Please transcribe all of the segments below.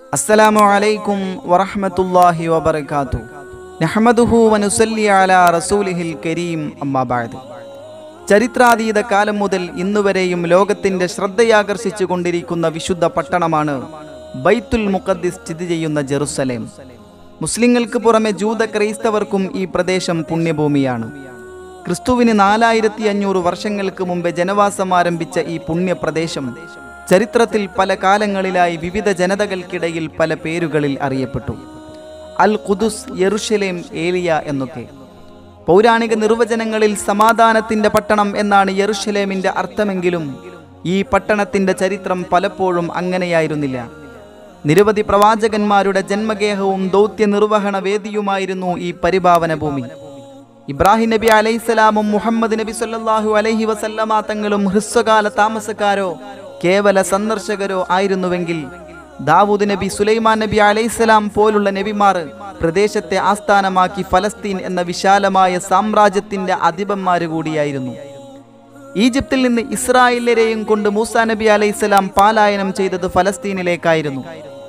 അസ്സലാമു അലൈക്കും വറഹ്മത്തുള്ളാഹി വബറകാതുഹു നഹ്മദുഹു വനുസല്ലി അലാ റസൂലിഹിൽ കരീം അമ്മാ ബഅദ് ചരിത്രാതീത കാലം മുതൽ ഇന്നുവരെയും ലോകത്തിന്റെ ശ്രദ്ധയാകർഷിച്ചു കൊണ്ടിരിക്കുന്ന വിശുദ്ധ പട്ടണമാണ് ബൈത്തുൽ മുഖദ്ദിസ് സ്ഥിതി ചെയ്യുന്ന ജെറുസലേം മുസ്ലിങ്ങൾക്ക് പുറമെ ജൂത ക്രൈസ്തവർക്കും ഈ പ്രദേശം പുണ്യഭൂമിയാണ് ക്രിസ്തുവിന് നാലായിരത്തി അഞ്ഞൂറ് വർഷങ്ങൾക്ക് മുമ്പ് ജനവാസം ആരംഭിച്ച ഈ പുണ്യപ്രദേശം ചരിത്രത്തിൽ പല കാലങ്ങളിലായി വിവിധ ജനതകൾക്കിടയിൽ പല പേരുകളിൽ അറിയപ്പെട്ടു അൽ ഖുദുസ് യെറുഷലേം ഏലിയ എന്നൊക്കെ പൗരാണിക നിർവചനങ്ങളിൽ സമാധാനത്തിന്റെ പട്ടണം എന്നാണ് യെറുഷലേമിന്റെ അർത്ഥമെങ്കിലും ഈ പട്ടണത്തിന്റെ ചരിത്രം പലപ്പോഴും അങ്ങനെയായിരുന്നില്ല നിരവധി പ്രവാചകന്മാരുടെ ജന്മഗേഹവും ദൗത്യ നിർവഹണ വേദിയുമായിരുന്നു ഈ പരിഭാവന ഭൂമി ഇബ്രാഹിം നബി അലൈഹിസ്സലാമും മുഹമ്മദ് നബി സല്ലല്ലാഹു അലൈഹി വസല്ലമ തങ്ങളും ഹ്രസ്വകാല താമസക്കാരോ കേവല സന്ദർശകരോ ആയിരുന്നുവെങ്കിൽ ദാവൂദ് നബി സുലൈമാൻ നബി അലൈഹിസ്സലാം പോലുള്ള നബിമാർ പ്രദേശത്തെ ആസ്ഥാനമാക്കി ഫലസ്തീൻ എന്ന വിശാലമായ സാമ്രാജ്യത്തിന്റെ അധിപന്മാര് കൂടിയായിരുന്നു ഈജിപ്തിൽ നിന്ന് ഇസ്രായേലരെയും കൊണ്ട് മൂസാ നബി അലൈഹിസ്സലാം പാലായനം ചെയ്തത് ഫലസ്തീനിലേക്കായിരുന്നു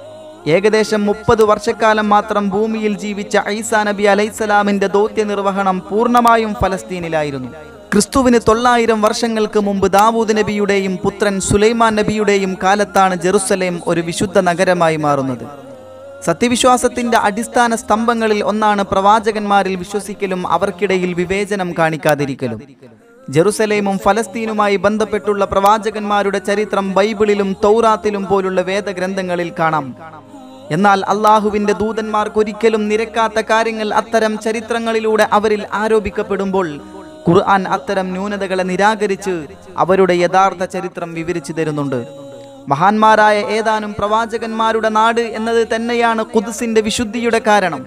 ഏകദേശം മുപ്പത് വർഷക്കാലം മാത്രം ഭൂമിയിൽ ജീവിച്ച ഐസാ നബി അലൈഹിസ്സലാമിന്റെ ദൗത്യ നിർവഹണം പൂർണ്ണമായും ഫലസ്തീനിലായിരുന്നു ക്രിസ്തുവിന് തൊള്ളായിരം വർഷങ്ങൾക്ക് മുമ്പ് ദാവൂദ് നബിയുടെയും പുത്രൻ സുലൈമാൻ നബിയുടെയും കാലത്താണ് ജെറുസലേം ഒരു വിശുദ്ധ നഗരമായി മാറുന്നത് സത്യവിശ്വാസത്തിന്റെ അടിസ്ഥാന സ്തംഭങ്ങളിൽ ഒന്നാണ് പ്രവാചകന്മാരിൽ വിശ്വസിക്കലും അവർക്കിടയിൽ വിവേചനം കാണിക്കാതിരിക്കലും ജെറുസലേമും ഫലസ്തീനുമായി ബന്ധപ്പെട്ടുള്ള പ്രവാചകന്മാരുടെ ചരിത്രം ബൈബിളിലും തൗറാത്തിലും പോലുള്ള വേദഗ്രന്ഥങ്ങളിൽ കാണാം എന്നാൽ അള്ളാഹുവിന്റെ ദൂതന്മാർക്കൊരിക്കലും നിരക്കാത്ത കാര്യങ്ങൾ അത്തരം ചരിത്രങ്ങളിലൂടെ അവരിൽ ആരോപിക്കപ്പെടുമ്പോൾ ഖുർആൻ അത്തരം ന്യൂനതകളെ നിരാകരിച്ച് അവരുടെ യഥാർത്ഥ ചരിത്രം വിവരിച്ചു തരുന്നുണ്ട് മഹാന്മാരായ ഏതാനും പ്രവാചകന്മാരുടെ നാട് എന്നത് തന്നെയാണ് ഖുദ്സിന്റെ വിശുദ്ധിയുടെ കാരണം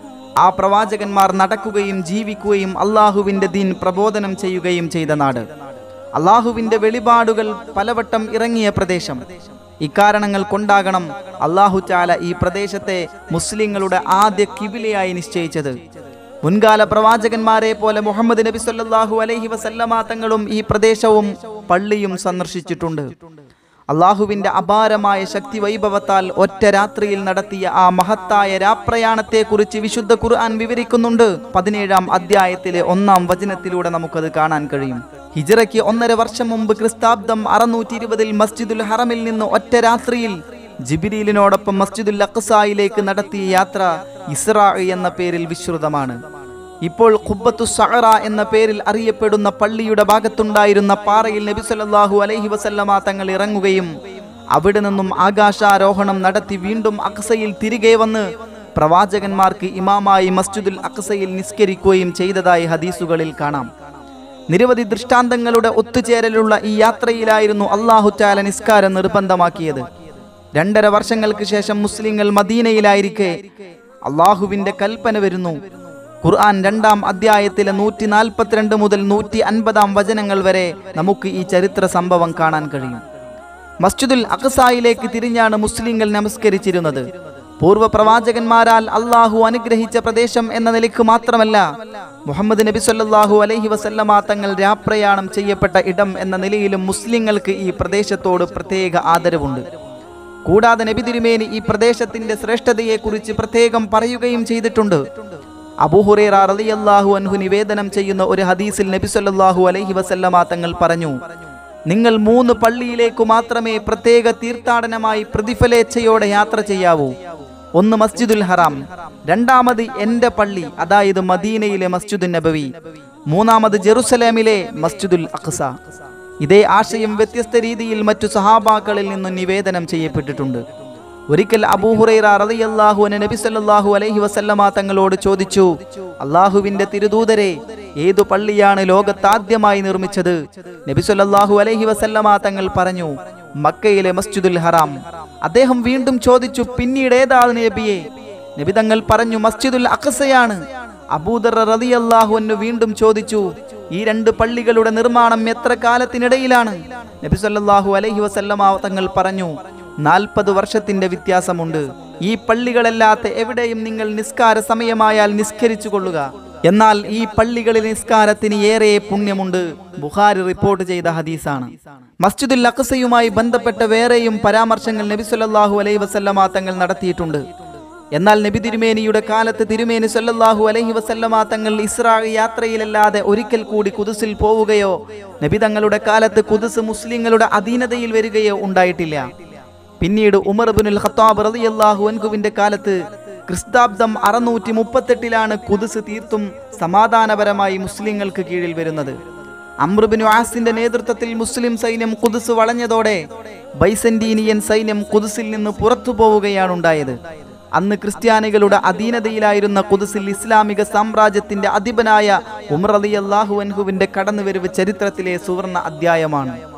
ആ പ്രവാചകന്മാർ നടക്കുകയും ജീവിക്കുകയും അള്ളാഹുവിന്റെ ദീൻ പ്രബോധനം ചെയ്യുകയും ചെയ്ത നാട് അള്ളാഹുവിന്റെ വെളിപാടുകൾ പലവട്ടം ഇറങ്ങിയ പ്രദേശം ഇക്കാരണങ്ങൾ കൊണ്ടാകണം അള്ളാഹു ചാല ഈ പ്രദേശത്തെ മുസ്ലിങ്ങളുടെ ആദ്യ കിബിലയായി നിശ്ചയിച്ചത് മുൻകാല പ്രവാചകന്മാരെ പോലെ മുഹമ്മദ് നബി സല്ലല്ലാഹു അലൈഹി വസല്ലമ തങ്ങളും ഈ പ്രദേശവും പള്ളിയും സന്ദർശിച്ചിട്ടുണ്ട് അള്ളാഹുവിന്റെ അപാരമായ ശക്തി വൈഭവത്താൽ ഒറ്റ രാത്രിയിൽ നടത്തിയ ആ മഹത്തായ രാപ്രയാണത്തെക്കുറിച്ച് വിശുദ്ധ ഖുർആൻ വിവരിക്കുന്നുണ്ട് പതിനേഴാം അധ്യായത്തിലെ ഒന്നാം വചനത്തിലൂടെ നമുക്കത് കാണാൻ കഴിയും ഹിജറയ്ക്ക് ഒന്നര വർഷം മുമ്പ് ക്രിസ്താബ്ദം അറുന്നൂറ്റി ഇരുപതിൽ മസ്ജിദുൽ ഹറമിൽ നിന്ന് ഒറ്റ രാത്രിയിൽ ജിബിരിലിനോടൊപ്പം മസ്ജിദുൽ അഖ്സായിലേക്ക് നടത്തിയ യാത്ര ഇസ്രാ എന്ന പേരിൽ വിശ്രുതമാണ് ഇപ്പോൾ ഖുബ്ബത്തു സഹറ എന്ന പേരിൽ അറിയപ്പെടുന്ന പള്ളിയുടെ ഭാഗത്തുണ്ടായിരുന്ന പാറയിൽ നബി സല്ലല്ലാഹു അലൈഹി വസല്ലമ തങ്ങൾ ഇറങ്ങുകയും അവിടെ നിന്നും ആകാശാരോഹണം നടത്തി വീണ്ടും അക്സയിൽ തിരികെ വന്ന് പ്രവാചകന്മാർക്ക് ഇമാമായി മസ്ജിദുൽ അക്സയിൽ നിസ്കരിക്കുകയും ചെയ്തതായി ഹദീസുകളിൽ കാണാം നിരവധി ദൃഷ്ടാന്തങ്ങളുടെ ഒത്തുചേരലുള്ള ഈ യാത്രയിലായിരുന്നു അള്ളാഹു ചാല നിസ്കാരം നിർബന്ധമാക്കിയത് രണ്ടര വർഷങ്ങൾക്ക് ശേഷം മുസ്ലിങ്ങൾ മദീനയിലായിരിക്കെ അള്ളാഹുവിന്റെ കൽപ്പന വരുന്നു ഖുർആൻ രണ്ടാം അധ്യായത്തിലെ നൂറ്റി നാൽപ്പത്തിരണ്ട് മുതൽ നൂറ്റി അൻപതാം വചനങ്ങൾ വരെ നമുക്ക് ഈ ചരിത്ര സംഭവം കാണാൻ കഴിയും മസ്ജിദുൽ അഖസായിലേക്ക് തിരിഞ്ഞാണ് മുസ്ലിങ്ങൾ നമസ്കരിച്ചിരുന്നത് പൂർവ്വ പ്രവാചകന്മാരാൽ അള്ളാഹു അനുഗ്രഹിച്ച പ്രദേശം എന്ന നിലയ്ക്ക് മാത്രമല്ല മുഹമ്മദ് നബി സല്ലല്ലാഹു അലൈഹി വസല്ലമ തങ്ങൾ രാപ്രയാണം ചെയ്യപ്പെട്ട ഇടം എന്ന നിലയിലും മുസ്ലിങ്ങൾക്ക് ഈ പ്രദേശത്തോട് പ്രത്യേക ആദരവുണ്ട് കൂടാതെ നബി തിരുമേനി ഈ പ്രദേശത്തിന്റെ ശ്രേഷ്ഠതയെക്കുറിച്ച് പ്രത്യേകം പറയുകയും ചെയ്തിട്ടുണ്ട് അബൂഹുറേറ റളിയല്ലാഹു അൻഹു നിവേദനം ചെയ്യുന്ന ഒരു ഹദീസിൽ നബി സല്ലല്ലാഹു അലൈഹി വസല്ലമ തങ്ങൾ പറഞ്ഞു നിങ്ങൾ മൂന്ന് പള്ളിയിലേക്കു മാത്രമേ പ്രത്യേക തീർത്ഥാടനമായി പ്രതിഫലേച്ഛയോടെ യാത്ര ചെയ്യാവൂ ഒന്ന് മസ്ജിദുൽ ഹറാം രണ്ടാമത് എന്റെ പള്ളി അതായത് മദീനയിലെ മസ്ജിദുൽ നബവി മൂന്നാമത് ജെറുസലേമിലെ മസ്ജിദുൽ അഖ്സ ഇതേ ആശയം വ്യത്യസ്ത രീതിയിൽ മറ്റു സഹാബാക്കളിൽ നിന്നും നിവേദനം ചെയ്യപ്പെട്ടിട്ടുണ്ട് ഒരിക്കൽ അബൂഹുറൈറ റളിയല്ലാഹു അൻഹു നബി സല്ലല്ലാഹു അലൈഹി വസല്ലമ തങ്ങളോട് ചോദിച്ചു അള്ളാഹുവിന്റെ തിരുദൂതരെ ഏതു പള്ളിയാണ് ലോകത്താദ്യമായി നിർമ്മിച്ചത് നബി സല്ലല്ലാഹു അലൈഹി വസല്ലമ തങ്ങൾ പറഞ്ഞു മക്കയിലെ മസ്ജിദുൽ ഹറാം അദ്ദേഹം വീണ്ടും ചോദിച്ചു പിന്നീട് ഏതാണ് നബിയെ നബി തങ്ങൾ പറഞ്ഞു മസ്ജിദുൽ അഖസയാണ് അബൂദർ റളിയല്ലാഹു അൻഹു വീണ്ടും ചോദിച്ചു ഈ രണ്ട് പള്ളികളുടെ നിർമ്മാണം എത്ര കാലത്തിനിടയിലാണ് നബി സല്ലല്ലാഹു അലൈഹി വസല്ലമ തങ്ങൾ പറഞ്ഞു നാൽപ്പത് വർഷത്തിന്റെ വ്യത്യാസമുണ്ട് ഈ പള്ളികളല്ലാത്ത എവിടെയും നിങ്ങൾ നിസ്കാര സമയമായാൽ നിസ്കരിച്ചു കൊള്ളുക എന്നാൽ ഈ പള്ളികളിൽ നിസ്കാരത്തിന് ഏറെ പുണ്യമുണ്ട് ബുഖാരി റിപ്പോർട്ട് ചെയ്ത ഹദീസാണ് മസ്ജിദുൽ അഖസയുമായി ബന്ധപ്പെട്ട വേറെയും പരാമർശങ്ങൾ നബി സല്ലല്ലാഹു അലൈഹി വസല്ലമ തങ്ങൾ നടത്തിയിട്ടുണ്ട് എന്നാൽ നബി തിരുമേനിയുടെ കാലത്ത് തിരുമേനി സല്ലല്ലാഹു അലൈഹി വസല്ലമ തങ്ങൾ ഇസ്രാ യാത്രയിലല്ലാതെ ഒരിക്കൽ കൂടി കുതിസിൽ പോവുകയോ നബി തങ്ങളുടെ കാലത്ത് കുതിസ് മുസ്ലിങ്ങളുടെ അധീനതയിൽ വരികയോ ഉണ്ടായിട്ടില്ല പിന്നീട് ഉമർ ബിനുൽ ഖത്താബ് റളിയല്ലാഹു അൻഹുവിന്റെ കാലത്ത് ക്രിസ്താബ്ദം അറുന്നൂറ്റി മുപ്പത്തെട്ടിലാണ് കുതിസ് തീർത്തും സമാധാനപരമായി മുസ്ലിങ്ങൾക്ക് കീഴിൽ വരുന്നത് അമ്രുബിനു ആസിന്റെ നേതൃത്വത്തിൽ മുസ്ലിം സൈന്യം കുതിസ് വളഞ്ഞതോടെ ബൈസന്റീനിയൻ സൈന്യം കുതിസിൽ നിന്ന് പുറത്തു പോവുകയാണുണ്ടായത് അന്ന് ക്രിസ്ത്യാനികളുടെ അധീനതയിലായിരുന്ന കുതിസിൽ ഇസ്ലാമിക സാമ്രാജ്യത്തിന്റെ അധിപനായ ഉമർ അലി അള്ളാഹു അൻഹുവിന്റെ കടന്നുവരവ് ചരിത്രത്തിലെ സുവർണ അധ്യായമാണ്